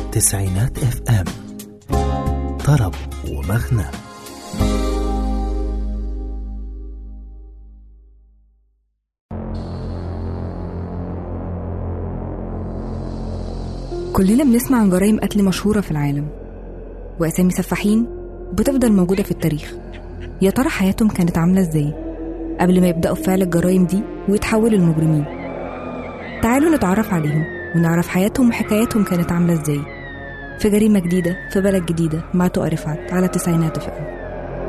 تسعينات اف ام طرب ومغنى كلنا بنسمع عن جرائم قتل مشهورة في العالم وأسامي سفاحين بتفضل موجودة في التاريخ يا ترى حياتهم كانت عاملة ازاي قبل ما يبدأوا في فعل الجرائم دي ويتحولوا لمجرمين تعالوا نتعرف عليهم ونعرف حياتهم وحكاياتهم كانت عاملة ازاي في جريمة جديدة في بلد جديدة مع تقى رفعت على تسعينات فئة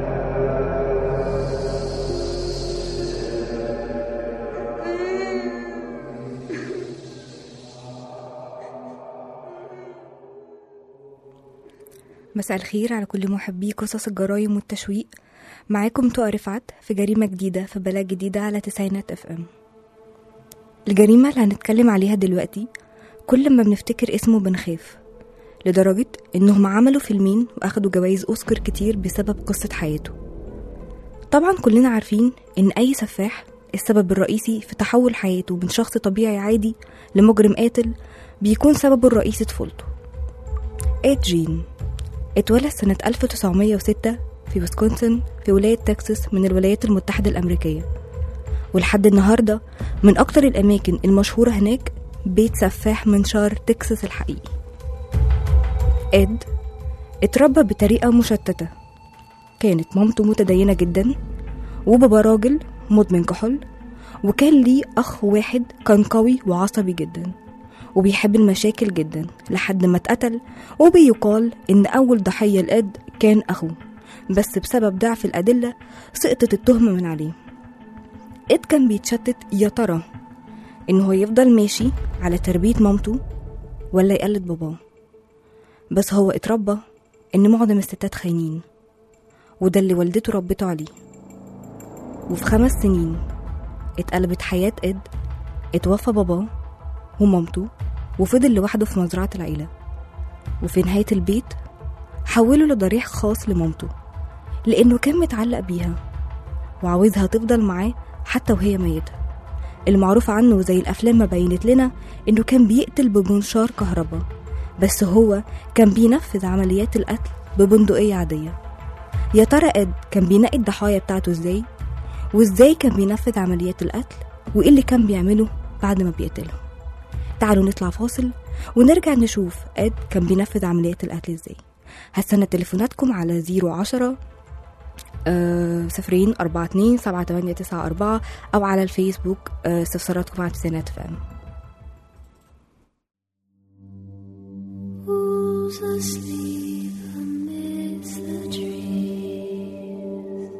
مساء الخير على كل محبي قصص الجرايم والتشويق معاكم تقى رفعت في جريمة جديدة في بلد جديدة على تسعينات اف ام الجريمة اللي هنتكلم عليها دلوقتي كل ما بنفتكر اسمه بنخاف لدرجة إنهم عملوا فيلمين وأخدوا جوائز أوسكار كتير بسبب قصة حياته طبعا كلنا عارفين إن أي سفاح السبب الرئيسي في تحول حياته من شخص طبيعي عادي لمجرم قاتل بيكون سببه الرئيسي طفولته إيد جين اتولد سنة 1906 في ويسكونسن في ولاية تكساس من الولايات المتحدة الأمريكية ولحد النهاردة من أكتر الأماكن المشهورة هناك بيت سفاح منشار تكساس الحقيقي إد اتربى بطريقة مشتتة كانت مامته متدينة جدا وبابا راجل مدمن كحول وكان ليه أخ واحد كان قوي وعصبي جدا وبيحب المشاكل جدا لحد ما اتقتل وبيقال إن أول ضحية لإد كان أخوه بس بسبب ضعف الأدلة سقطت التهمة من عليه إد كان بيتشتت يا ترى إن هو يفضل ماشي على تربية مامته ولا يقلد باباه بس هو اتربى إن معظم الستات خاينين وده اللي والدته ربته عليه وفي خمس سنين اتقلبت حياة إد اتوفى باباه ومامته وفضل لوحده في مزرعة العيلة وفي نهاية البيت حوله لضريح خاص لمامته لأنه كان متعلق بيها وعاوزها تفضل معاه حتى وهي ميتة المعروف عنه زي الأفلام ما بينت لنا إنه كان بيقتل بمنشار كهرباء بس هو كان بينفذ عمليات القتل ببندقية عادية يا ترى إد كان بينقي الضحايا بتاعته إزاي وإزاي كان بينفذ عمليات القتل وإيه اللي كان بيعمله بعد ما بيقتلهم تعالوا نطلع فاصل ونرجع نشوف إد كان بينفذ عمليات القتل إزاي هستنى تليفوناتكم على 010 آه، صفرين أربعة اتنين سبعة تمانية تسعة أربعة أو على الفيسبوك آه، استفساراتكم على تسعينات فام Who's asleep amidst the trees?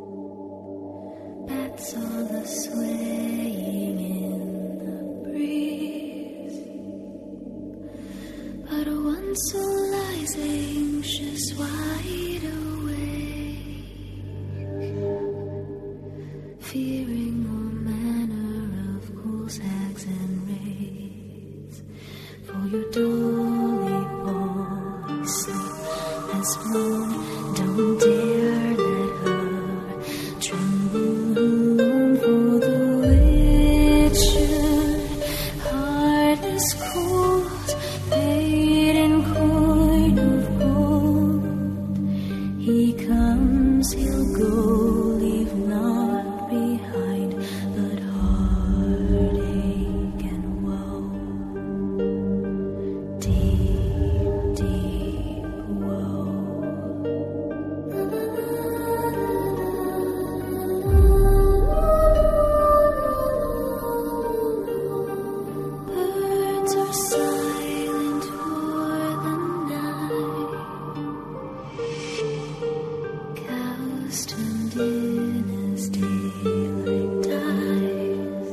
Bats are the swaying in the breeze. But one soul lies anxious, wide awake, fearing all manner of cool sags and raids. For your dolly boy sleep has flown. Don't dare let her tremble alone. For the witcher heartless cold, paid in coin of gold. He comes, he'll go, leave naught behind but heartache and woe. Deep, deep woe. Birds are silent for the night. Cows turned in as daylight dies.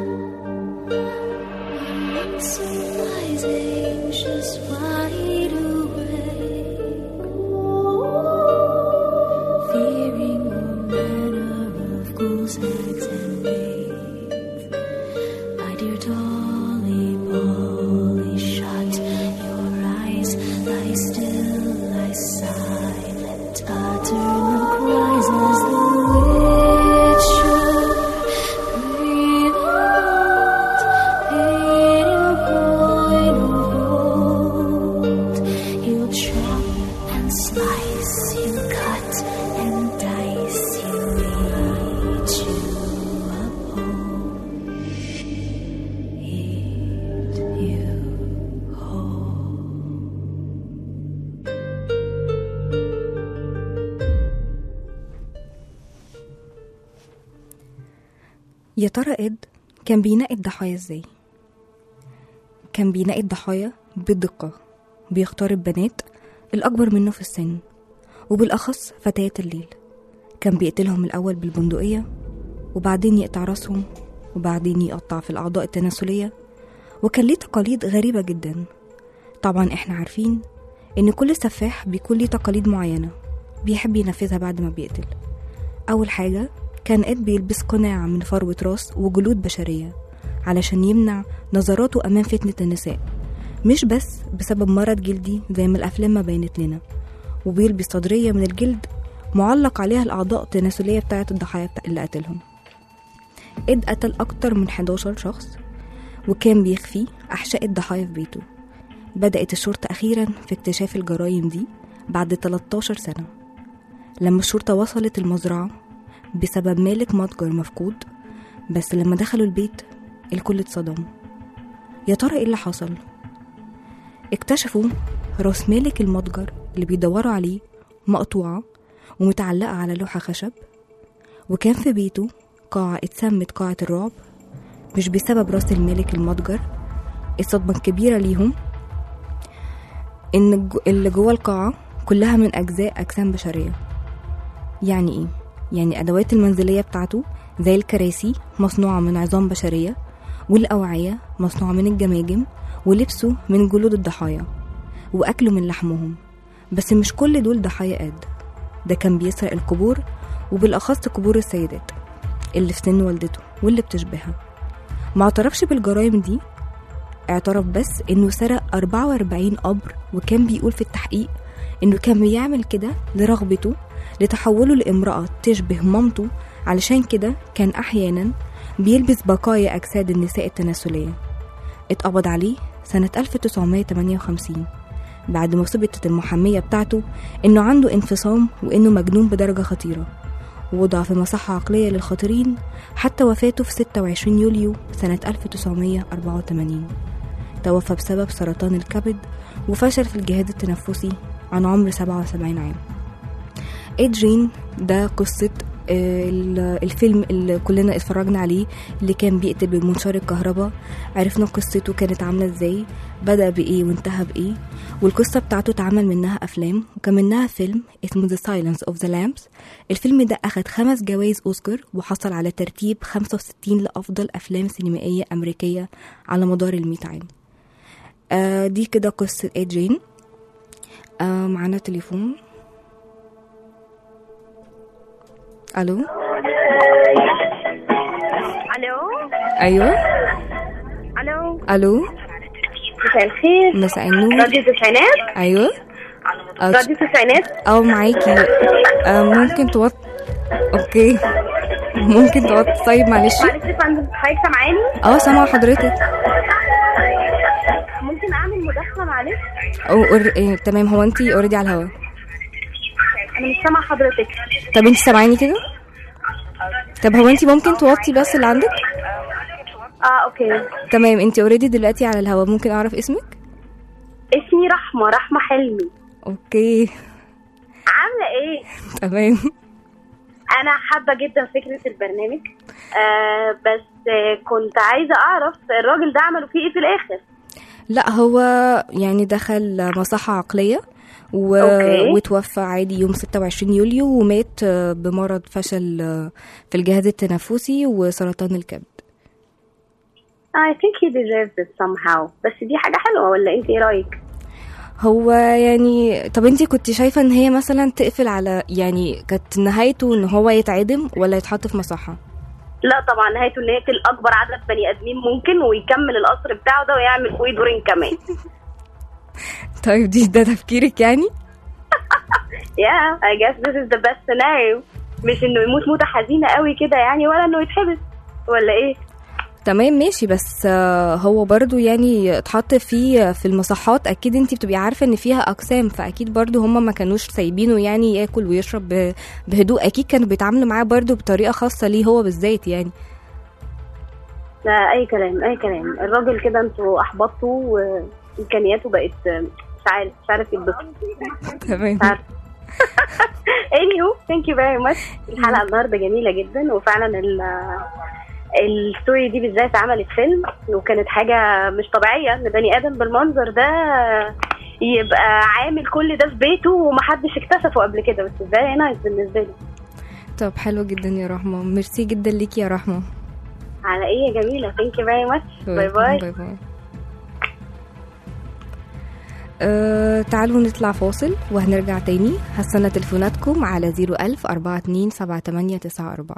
One soul lies anxious, wide awake, fearing all manner of ghouls, hags, and wraiths. My dear Dolly, Polly, shut your eyes, lie still, lie silent, utter no cries as the witcher breathe out, paid in coin of gold. يا ترى إد كان بينقي الضحايا إزاي؟ كان بينقي الضحايا بدقة بيختار البنات الأكبر منه في السن وبالأخص فتيات الليل كان بيقتلهم الأول بالبندقية وبعدين يقطع راسهم وبعدين يقطع في الأعضاء التناسلية وكان ليه تقاليد غريبة جدا طبعا احنا عارفين إن كل سفاح بيكون ليه تقاليد معينة بيحب ينفذها بعد ما بيقتل أول حاجة كان إد بيلبس قناع من فروة راس وجلود بشرية علشان يمنع نظراته أمام فتنة النساء مش بس بسبب مرض جلدي زي ما الأفلام ما بينت لنا وبيلبس صدرية من الجلد معلق عليها الأعضاء التناسلية بتاعة الضحايا بتاع اللي قتلهم إد قتل أكتر من 11 شخص وكان بيخفي أحشاء الضحايا في بيته بدأت الشرطة أخيرا في اكتشاف الجرائم دي بعد 13 سنة لما الشرطة وصلت المزرعة بسبب مالك متجر مفقود بس لما دخلوا البيت الكل اتصدم يا ترى ايه اللي حصل اكتشفوا راس مالك المتجر اللي بيدوروا عليه مقطوعة ومتعلقة على لوحة خشب وكان في بيته قاعة اتسمت قاعة الرعب مش بسبب راس الملك المتجر الصدمة الكبيرة ليهم إن الج- اللي جوه القاعة كلها من أجزاء أجسام بشرية يعني إيه؟ يعني أدوات المنزلية بتاعته زي الكراسي مصنوعة من عظام بشرية والأوعية مصنوعة من الجماجم ولبسه من جلود الضحايا وأكله من لحمهم بس مش كل دول ضحايا قد ده كان بيسرق القبور وبالأخص قبور السيدات اللي في سن والدته واللي بتشبهها ما اعترفش بالجرائم دي اعترف بس انه سرق 44 قبر وكان بيقول في التحقيق انه كان بيعمل كده لرغبته لتحوله لامرأة تشبه مامته علشان كده كان احيانا بيلبس بقايا اجساد النساء التناسلية اتقبض عليه سنة 1958 بعد ما ثبتت المحامية بتاعته انه عنده انفصام وانه مجنون بدرجة خطيرة ووضع في مصحة عقلية للخاطرين حتى وفاته في 26 يوليو سنة 1984 توفى بسبب سرطان الكبد وفشل في الجهاز التنفسي عن عمر 77 عام إدرين ده قصة آه، ال- الفيلم اللي كلنا اتفرجنا عليه اللي كان بيقتل بمنشار الكهرباء عرفنا قصته كانت عاملة ازاي بدأ بإيه وانتهى بإيه والقصة بتاعته اتعمل منها أفلام وكان منها فيلم اسمه The Silence of the Lambs الفيلم ده أخد خمس جوائز أوسكار وحصل على ترتيب 65 لأفضل أفلام سينمائية أمريكية على مدار المئة عام آه دي كده قصة إدرين آه معانا تليفون ألو الو أيوه الو ألو مساء الخير مساء النور راديو التسعينات أيوه آه، راديو التسعينات أو معاكي آه ممكن توط أوكي ممكن توط طيب معلش معلش يا فندم حضرتك سامعاني اه سامعة حضرتك ممكن اعمل مداخله معلش أو أور... إيه تمام هو انتي اوريدي على الهوا انا مش سامعه حضرتك طب انتي سامعاني كده طب هو انتي ممكن توطي بس اللي عندك اه اوكي تمام انتي اوريدي دلوقتي على الهوا ممكن اعرف اسمك اسمي رحمه رحمه حلمي اوكي عامله ايه تمام انا حابه جدا فكره البرنامج آه بس آه كنت عايزه اعرف الراجل ده عملوا فيه ايه في الاخر لا هو يعني دخل مصحة عقلية و... أوكي. وتوفى عادي يوم 26 يوليو ومات آه، بمرض فشل آه، في الجهاز التنفسي وسرطان الكبد I think he deserves it somehow بس دي حاجه حلوه ولا انت ايه رايك هو يعني طب انتي كنت شايفة ان هي مثلا تقفل على يعني كانت نهايته ان هو يتعدم ولا يتحط في مصحة لا طبعا نهايته ان يقتل اكبر عدد بني ادمين ممكن ويكمل القصر بتاعه ده ويعمل فوقيه دورين كمان طيب دي ده تفكيرك يعني yeah I guess this is the best scenario مش انه يموت موتة حزينة قوي كده يعني ولا انه يتحبس ولا ايه تمام ماشي بس آه، هو برضو يعني اتحط فيه في المصحات اكيد انتي بتبقي عارفة ان فيها اقسام فاكيد برضو هما ما كانوش سايبينه يعني ياكل ويشرب ب- بهدوء اكيد كانوا بيتعاملوا معاه برضو بطريقة خاصة ليه هو بالذات يعني لا اي كلام اي كلام الراجل كده انتوا احبطتوا وامكانياته بقت مش عارف مش عارف يتبسط تمام مش عارف anywho thank you very much الحلقة النهاردة جميلة جدا وفعلا ال الستوري دي بالذات عملت فيلم وكانت حاجه مش طبيعيه ان بني ادم بالمنظر ده يبقى عامل كل ده في بيته ومحدش اكتشفه قبل كده بس فيري نايس بالنسبه لي طب حلو جدا يا رحمة ميرسي جدا ليكي يا رحمة على ايه يا جميله ثانك يو فيري ماتش باي باي باي باي أه تعالوا نطلع فاصل وهنرجع تاني هستنى تليفوناتكم على 01000 42 78 94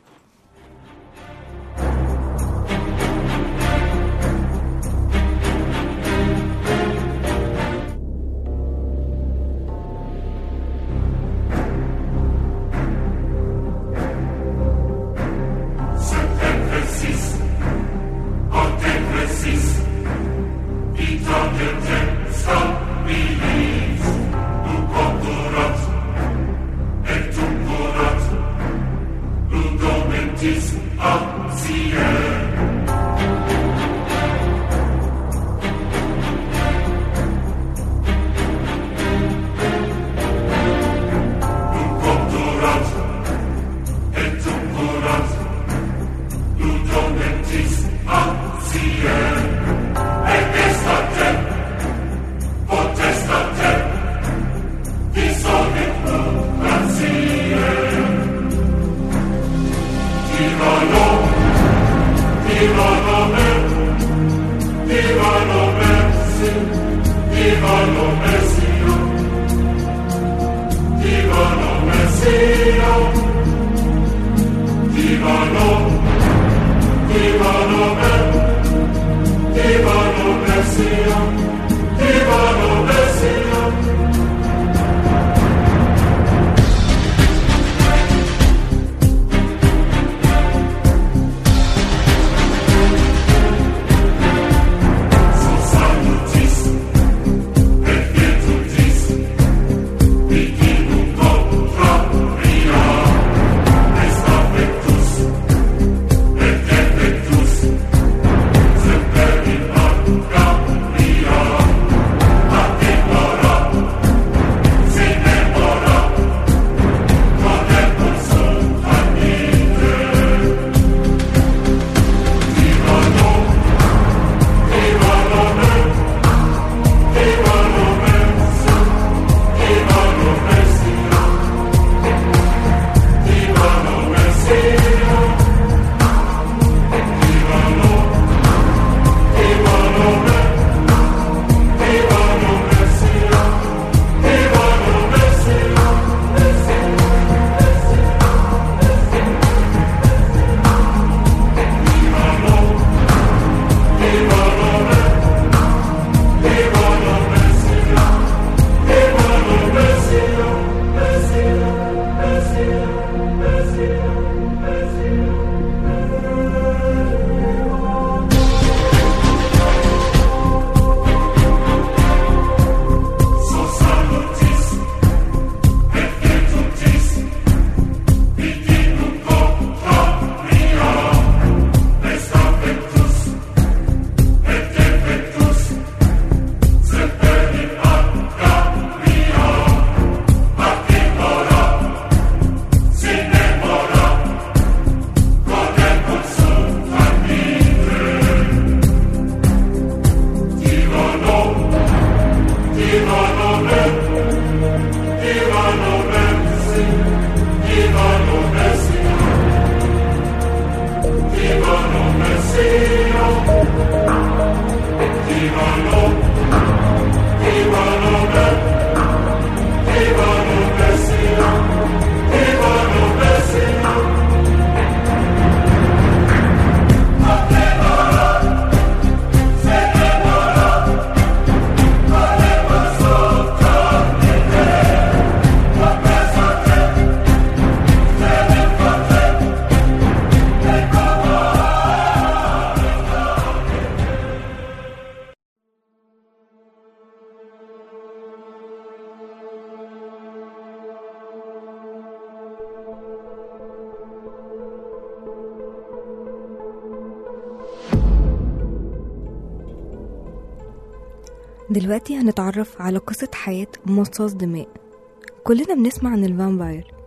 دلوقتي هنتعرف على قصة حياة مصاص دماء كلنا بنسمع عن الفامباير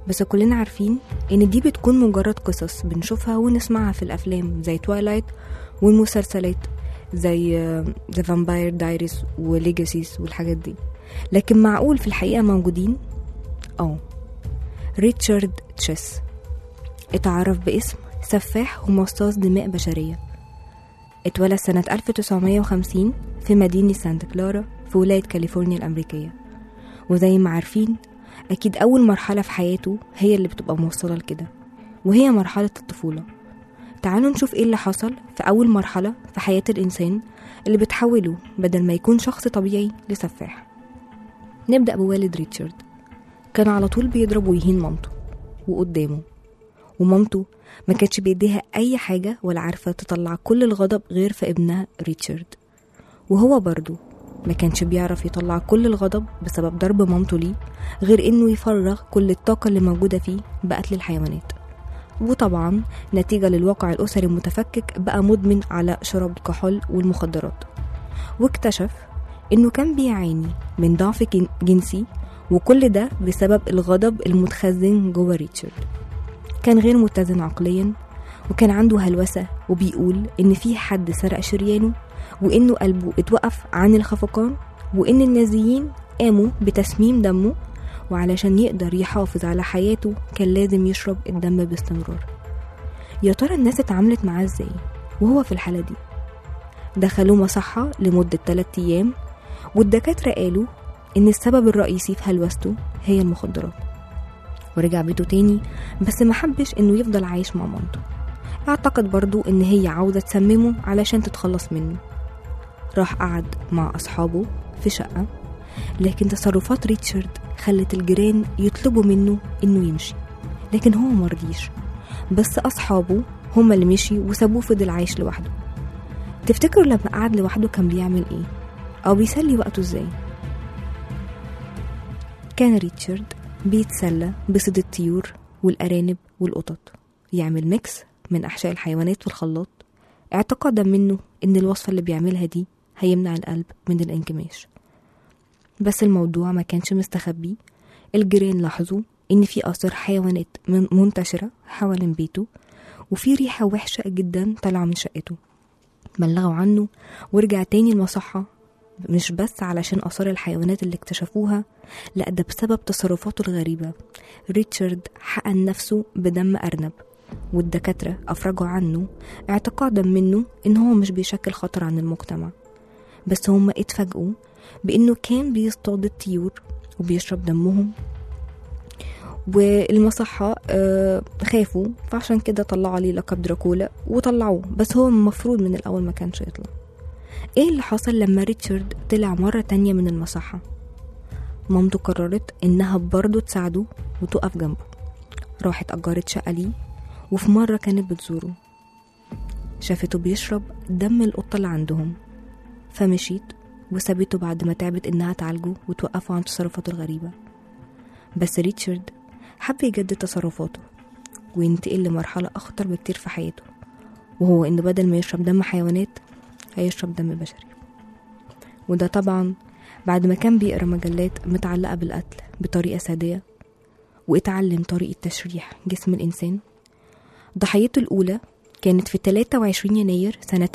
بس كلنا عارفين إن دي بتكون مجرد قصص بنشوفها ونسمعها في الأفلام زي توايلايت والمسلسلات زي ذا فامباير دايريز وليجاسيز والحاجات دي لكن معقول في الحقيقة موجودين؟ اه ريتشارد تشيس اتعرف باسم سفاح ومصاص دماء بشرية اتولد سنة 1950 في مدينة سانتا كلارا في ولاية كاليفورنيا الأمريكية وزي ما عارفين أكيد أول مرحلة في حياته هي اللي بتبقى موصلة لكده وهي مرحلة الطفولة تعالوا نشوف ايه اللي حصل في أول مرحلة في حياة الإنسان اللي بتحوله بدل ما يكون شخص طبيعي لسفاح نبدأ بوالد ريتشارد كان على طول بيضرب ويهين مامته وقدامه ومامته ما كانتش بيديها أي حاجة ولا عارفة تطلع كل الغضب غير في ابنها ريتشارد وهو برضه ما كانش بيعرف يطلع كل الغضب بسبب ضرب مامته ليه غير انه يفرغ كل الطاقة اللي موجودة فيه بقتل الحيوانات وطبعا نتيجة للواقع الأسري المتفكك بقى مدمن على شرب الكحول والمخدرات واكتشف انه كان بيعاني من ضعف جن- جنسي وكل ده بسبب الغضب المتخزن جوه ريتشارد كان غير متزن عقليا وكان عنده هلوسة وبيقول إن في حد سرق شريانه وإنه قلبه اتوقف عن الخفقان وإن النازيين قاموا بتسميم دمه وعلشان يقدر يحافظ على حياته كان لازم يشرب الدم باستمرار يا ترى الناس اتعاملت معاه ازاي وهو في الحالة دي دخلوه مصحة لمدة 3 أيام والدكاترة قالوا إن السبب الرئيسي في هلوسته هي المخدرات ورجع بيته تاني بس محبش إنه يفضل عايش مع مامته اعتقد برضو إن هي عاوزة تسممه علشان تتخلص منه راح قعد مع أصحابه في شقة لكن تصرفات ريتشارد خلت الجيران يطلبوا منه إنه يمشي لكن هو مرضيش بس أصحابه هما اللي مشي وسابوه فضل عايش لوحده تفتكروا لما قعد لوحده كان بيعمل ايه أو بيسلي وقته ازاي كان ريتشارد بيتسلى بصيد الطيور والأرانب والقطط يعمل ميكس من أحشاء الحيوانات في الخلاط اعتقادا منه إن الوصفة اللي بيعملها دي هيمنع القلب من الانكماش بس الموضوع ما كانش مستخبي الجيران لاحظوا إن في آثار حيوانات من- منتشرة حوالين بيته وفي ريحة وحشة جدا طالعة من شقته بلغوا عنه ورجع تاني المصحة مش بس علشان آثار الحيوانات اللي اكتشفوها لا ده بسبب تصرفاته الغريبة ريتشارد حقن نفسه بدم أرنب والدكاترة أفرجوا عنه اعتقادا منه إن هو مش بيشكل خطر عن المجتمع بس هما اتفاجئوا بإنه كان بيصطاد الطيور وبيشرب دمهم والمصحة آه، خافوا فعشان كده طلعوا عليه لقب دراكولا وطلعوه بس هو المفروض من الأول ما كانش يطلع ايه اللي حصل لما ريتشارد طلع مرة تانية من المصحة مامته قررت انها برضه تساعده وتقف جنبه راحت أجرت شقة ليه وفي مرة كانت بتزوره شافته بيشرب دم القطة اللي عندهم فمشيت وسابته بعد ما تعبت إنها تعالجه وتوقفه عن تصرفاته الغريبة بس ريتشارد حب يجدد تصرفاته وينتقل لمرحلة أخطر بكتير في حياته وهو إنه بدل ما يشرب دم حيوانات هيشرب دم بشري وده طبعا بعد ما كان بيقرا مجلات متعلقة بالقتل بطريقة سادية واتعلم طريقة تشريح جسم الإنسان ضحيته الأولى كانت في 23 يناير سنة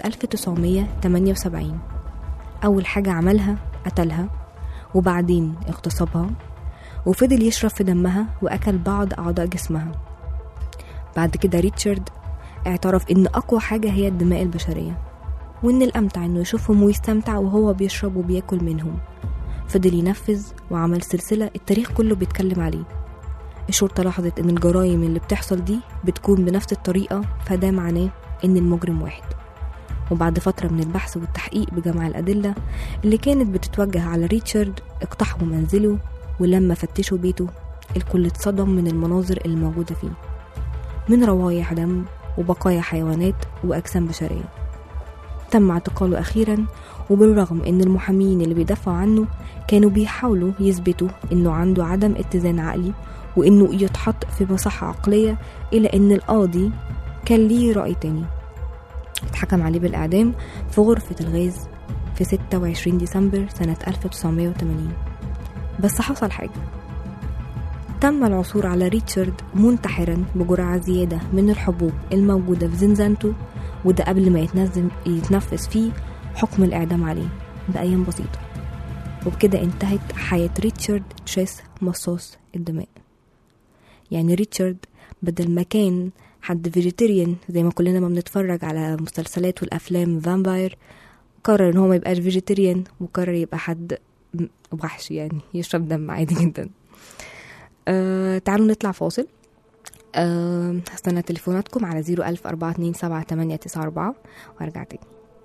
1978 أول حاجة عملها قتلها وبعدين اغتصبها وفضل يشرب في دمها وأكل بعض أعضاء جسمها بعد كده ريتشارد اعترف إن أقوى حاجة هي الدماء البشرية وإن الأمتع إنه يشوفهم ويستمتع وهو بيشرب وبياكل منهم فضل ينفذ وعمل سلسلة التاريخ كله بيتكلم عليه الشرطة لاحظت إن الجرائم اللي بتحصل دي بتكون بنفس الطريقة فده معناه إن المجرم واحد وبعد فترة من البحث والتحقيق بجمع الأدلة اللي كانت بتتوجه على ريتشارد اقتحموا منزله ولما فتشوا بيته الكل اتصدم من المناظر اللي موجودة فيه من روايح دم وبقايا حيوانات وأجسام بشرية تم اعتقاله أخيرا وبالرغم إن المحامين اللي بيدافعوا عنه كانوا بيحاولوا يثبتوا إنه عنده عدم اتزان عقلي وإنه يتحط في مصحة عقلية إلى إن القاضي كان ليه رأي تاني اتحكم عليه بالإعدام في غرفة الغاز في 26 ديسمبر سنة 1980 بس حصل حاجة تم العثور على ريتشارد منتحرا بجرعة زيادة من الحبوب الموجودة في زنزانته وده قبل ما يتنزل يتنفذ فيه حكم الإعدام عليه بأيام بسيطة وبكده انتهت حياة ريتشارد تشيس مصاص الدماء يعني ريتشارد بدل ما كان حد فيجيتيريان زي ما كلنا ما بنتفرج على مسلسلات والافلام فامباير قرر ان هو ما يبقاش فيجيتيريان وقرر يبقى حد م- وحش يعني يشرب دم عادي جدا أه تعالوا نطلع فاصل أه هستنى تليفوناتكم على زيرو ألف أربعة اتنين سبعة تمانية تسعة أربعة وارجع تاني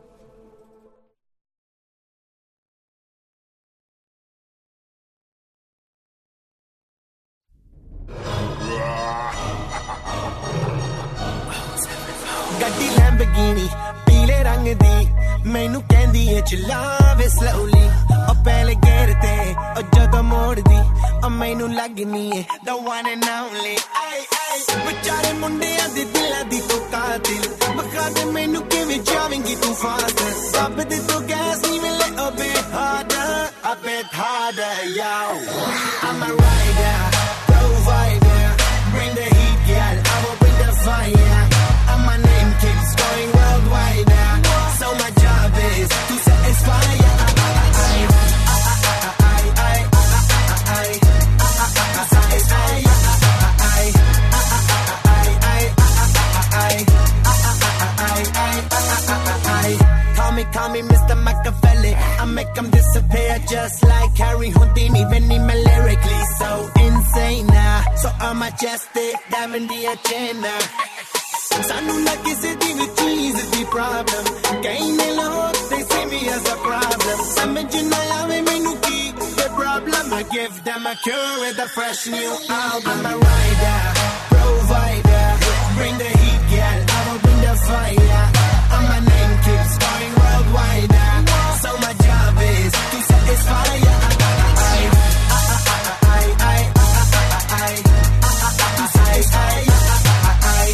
ਗੱਡੀ ਲੈਂਬਗੀਨੀ ਪੀਲੇ ਰੰਗ ਦੀ ਮੈਨੂੰ ਕਹਿੰਦੀ ਏ ਚਲਾਵੇ ਸਲੋਲੀ ਉਹ ਪਹਿਲੇ ਗੇਰ ਤੇ ਉਹ ਜਦੋਂ ਮੋੜਦੀ ਉਹ ਮੈਨੂੰ ਲੱਗਨੀ ਏ the one and only ਆਈ ਆਈ ਵਿਚਾਰੇ ਮੁੰਡਿਆਂ ਦੇ ਦਿਲਾਂ ਦੀ ਤੂੰ ਕਾਤਿਲ ਬਖਾ ਦੇ ਮੈਨੂੰ ਕਿਵੇਂ ਜਾਵੇਂਗੀ ਤੂੰ ਫਾਸਟ ਰੱਬ ਦੇ ਤੂੰ ਗੈਸ ਨਹੀਂ ਮਿਲੇ a bit harder a bit harder yo I'm a rider provider bring the heat girl I will bring the fire and my name keeps going worldwide now. So my job is to satisfy ya. Call me, call me Mr. Machiavelli. I make them disappear just like Harry Houdini. Benny me lyrically so insane now. So I'm majestic, diving the agenda. ਸਾਨੂੰ ਨਾ ਕਿਸੇ ਦੀ ਵੀ ਚੀਜ਼ ਦੀ ਪ੍ਰੋਬਲਮ ਕਈ ਨੇ ਲੋਕ they see me as a problem ਸਮਝ ਨਾ ਆਵੇ ਮੈਨੂੰ ਕੀ the problem I give them a cure with a fresh new album I'm a rider provider bring the heat girl I will bring the fire and my name keeps going worldwide now. so my job is to satisfy ya I, I, I, I, I, I, to satisfy ya I,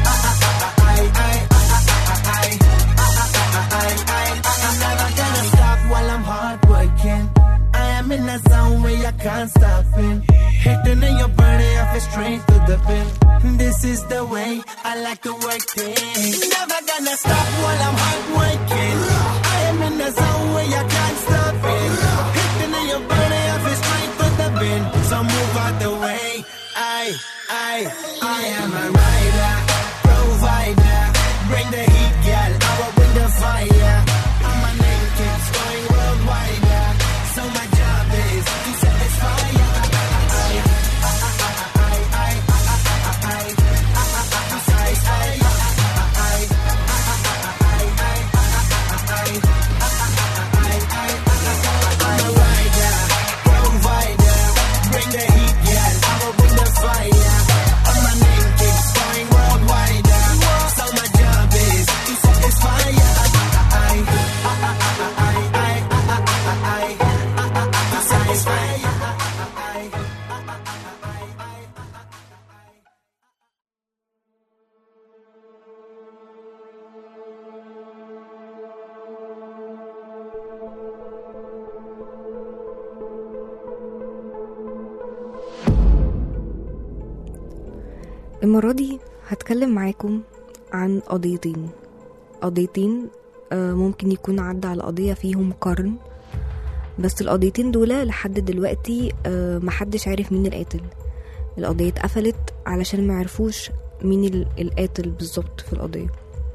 I'm never gonna stop while I'm hard working. I am in a zone where I can't stop it. Hitting in your body, I feel straight to the pin. This is the way I like to work things. Never gonna stop while I'm hard working. I am in a zone where I can't stop it. Hitting in your body, I feel straight to the bin. So move out the way. I, I, I am a rider, provider. Bring the heat, girl. I will bring the fire. And my name keeps going worldwide. yeah. So my job is to satisfy ya. I, I, I, I, I, I, to satisfy ya. I, I, I, I, I, I'm a rider, provider. Bring the heat, girl. I will bring the fire. And my name keeps going worldwide. yeah. So my job is to satisfy ya. I, I, I, I, I, to satisfy ya. المرة دي هتكلم معاكم عن قضيتين قضيتين آه، ممكن يكون عدى على قضية فيهم قرن بس القضيتين دول لحد دلوقتي آه، محدش عارف مين القاتل القضية اتقفلت علشان ما عرفوش مين ال- القاتل بالظبط في القضية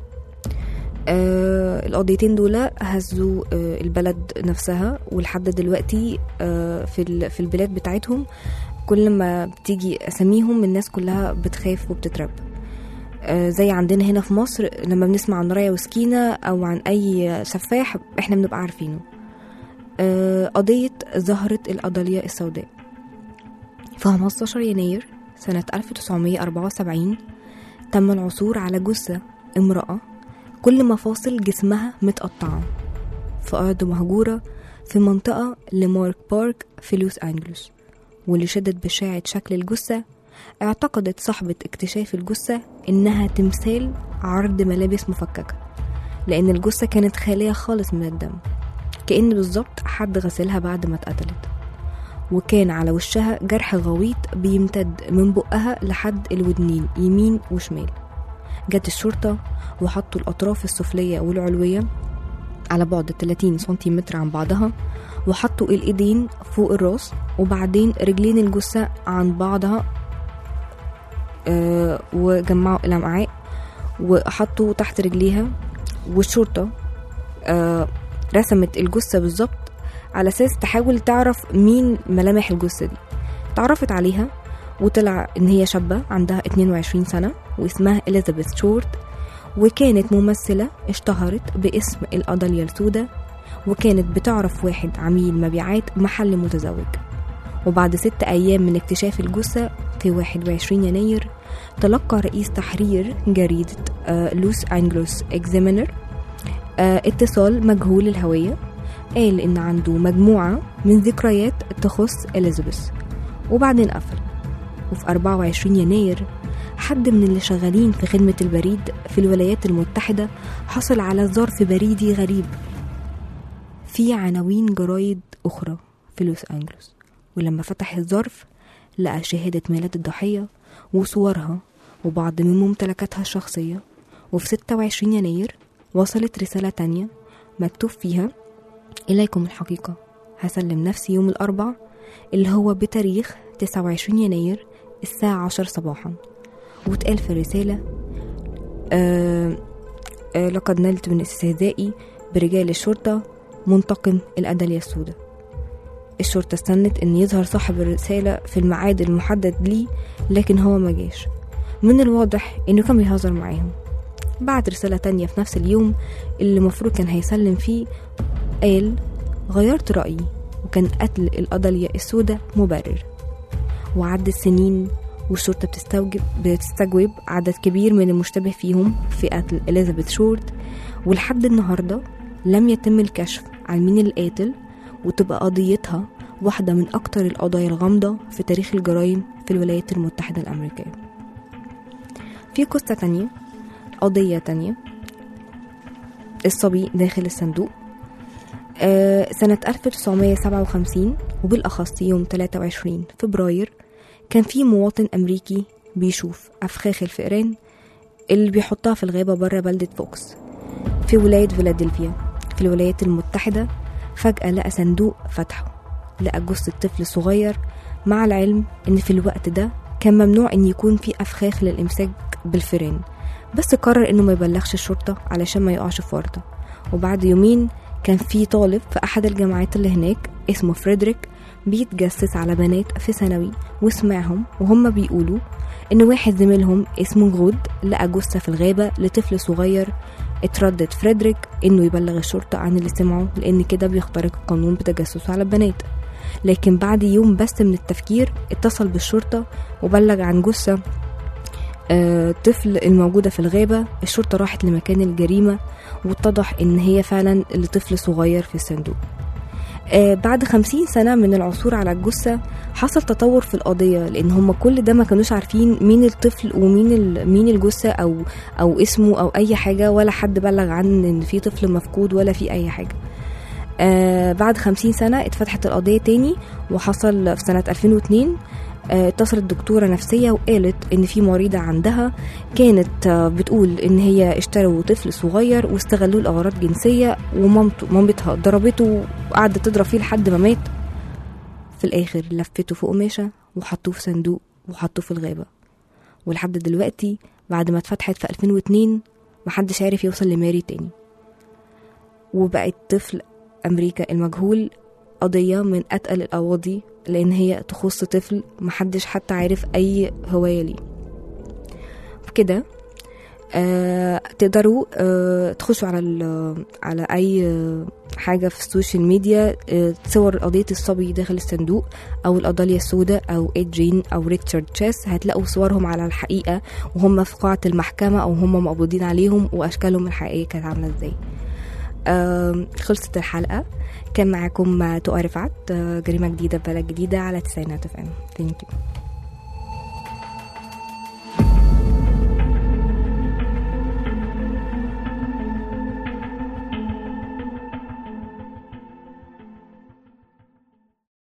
آه القضيتين دول هزوا آه البلد نفسها ولحد دلوقتي آه في ال- في البلاد بتاعتهم كل ما بتيجي اساميهم الناس كلها بتخاف وبتترب آه زي عندنا هنا في مصر لما بنسمع عن رايا وسكينة او عن اي سفاح احنا بنبقى عارفينه آه قضية زهرة القضالية السوداء في 15 يناير سنة 1974 تم العثور على جثة امرأة كل مفاصل جسمها متقطعة في أرض مهجورة في منطقة لمارك بارك في لوس أنجلوس ولشدة بشاعة شكل الجثة اعتقدت صاحبة اكتشاف الجثة إنها تمثال عرض ملابس مفككة لأن الجثة كانت خالية خالص من الدم كأن بالظبط حد غسلها بعد ما اتقتلت وكان على وشها جرح غويط بيمتد من بقها لحد الودنين يمين وشمال جت الشرطة وحطوا الأطراف السفلية والعلوية على بعد 30 سنتيمتر عن بعضها وحطوا الإيدين فوق الراس وبعدين رجلين الجثة عن بعضها آه وجمعوا الأمعاء وحطوا تحت رجليها والشرطة آه رسمت الجثة بالظبط على أساس تحاول تعرف مين ملامح الجثة دي تعرفت عليها وطلع إن هي شابة عندها 22 سنة واسمها إليزابيث شورت وكانت ممثلة اشتهرت باسم القضية السوداء وكانت بتعرف واحد عميل مبيعات محل متزوج وبعد ست أيام من اكتشاف الجثة في 21 يناير تلقى رئيس تحرير جريدة آه، لوس أنجلوس إكزامينر آه، اتصال مجهول الهوية قال إن عنده مجموعة من ذكريات تخص إليزابيث وبعدين قفل وفي 24 يناير حد من اللي شغالين في خدمة البريد في الولايات المتحدة حصل على ظرف بريدي غريب في عناوين جرايد أخرى في لوس أنجلوس ولما فتح الظرف لقى شهادة ميلاد الضحية وصورها وبعض من ممتلكاتها الشخصية وفي 26 يناير وصلت رسالة تانية مكتوب فيها إليكم الحقيقة هسلم نفسي يوم الأربع اللي هو بتاريخ 29 يناير الساعة 10 صباحا واتقال في الرسالة آه آه لقد نلت من استهزائي برجال الشرطة منتقم الأدلية السوداء الشرطة استنت إن يظهر صاحب الرسالة في الميعاد المحدد ليه لكن هو ما جاش من الواضح إنه كان بيهزر معاهم بعت رسالة تانية في نفس اليوم اللي المفروض كان هيسلم فيه قال غيرت رأيي وكان قتل القضية السوداء مبرر وعدت سنين والشرطة بتستوجب بتستجوب عدد كبير من المشتبه فيهم في قتل إليزابيث شورت ولحد النهاردة لم يتم الكشف عن مين القاتل وتبقى قضيتها واحدة من أكتر القضايا الغامضة في تاريخ الجرائم في الولايات المتحدة الأمريكية في قصة تانية قضية تانية الصبي داخل الصندوق آه، سنة 1957 وبالأخص يوم 23 فبراير كان في مواطن أمريكي بيشوف أفخاخ الفئران اللي بيحطها في الغابة بره بلدة فوكس في ولاية فيلادلفيا في الولايات المتحدة فجأة لقى صندوق فتحه لقى جثة طفل صغير مع العلم إن في الوقت ده كان ممنوع إن يكون في أفخاخ للإمساك بالفئران بس قرر إنه ما يبلغش الشرطة علشان ما يقعش في ورطة وبعد يومين كان في طالب في أحد الجامعات اللي هناك اسمه فريدريك بيتجسس على بنات في ثانوي وسمعهم وهم بيقولوا إن واحد زميلهم اسمه غود لقى جثة في الغابة لطفل صغير اتردد فريدريك إنه يبلغ الشرطة عن اللي سمعه لأن كده بيخترق القانون بتجسسه على البنات لكن بعد يوم بس من التفكير اتصل بالشرطة وبلغ عن جثة آه، طفل الموجودة في الغابة الشرطة راحت لمكان الجريمة واتضح إن هي فعلا لطفل صغير في الصندوق آه، بعد خمسين سنة من العثور على الجثة حصل تطور في القضية لأن هم كل ده ما كانوش عارفين مين الطفل ومين ال- مين الجثة أو أو اسمه أو أي حاجة ولا حد بلغ عن إن في طفل مفقود ولا في أي حاجة آه بعد خمسين سنة اتفتحت القضية تاني وحصل في سنة 2002 آه، اتصلت دكتورة نفسية وقالت إن في مريضة عندها كانت آه، بتقول إن هي اشتروا طفل صغير واستغلوه لأغراض جنسية ومامته مامتها ضربته وقعدت تضرب فيه لحد ما مات في الآخر لفته في قماشة وحطوه في صندوق وحطوه في الغابة ولحد دلوقتي بعد ما اتفتحت في 2002 محدش عارف يوصل لماري تاني وبقت طفل أمريكا المجهول قضية من أتقل القواضي لأن هي تخص طفل محدش حتى عارف أي هواية ليه كده آه تقدروا آه تخشوا على ال- على أي آه، حاجة في السوشيال ميديا آه صور قضية الصبي داخل الصندوق أو القضية السوداء أو إيدرين أو ريتشارد تشيس هتلاقوا صورهم على الحقيقة وهم في قاعة المحكمة أو هم مقبوضين عليهم وأشكالهم الحقيقية كانت عاملة إزاي آم، خلصت الحلقة كان معاكم تقى رفعت آه، جريمة جديدة بلد جديدة على تسعينات اف ام ثانك يو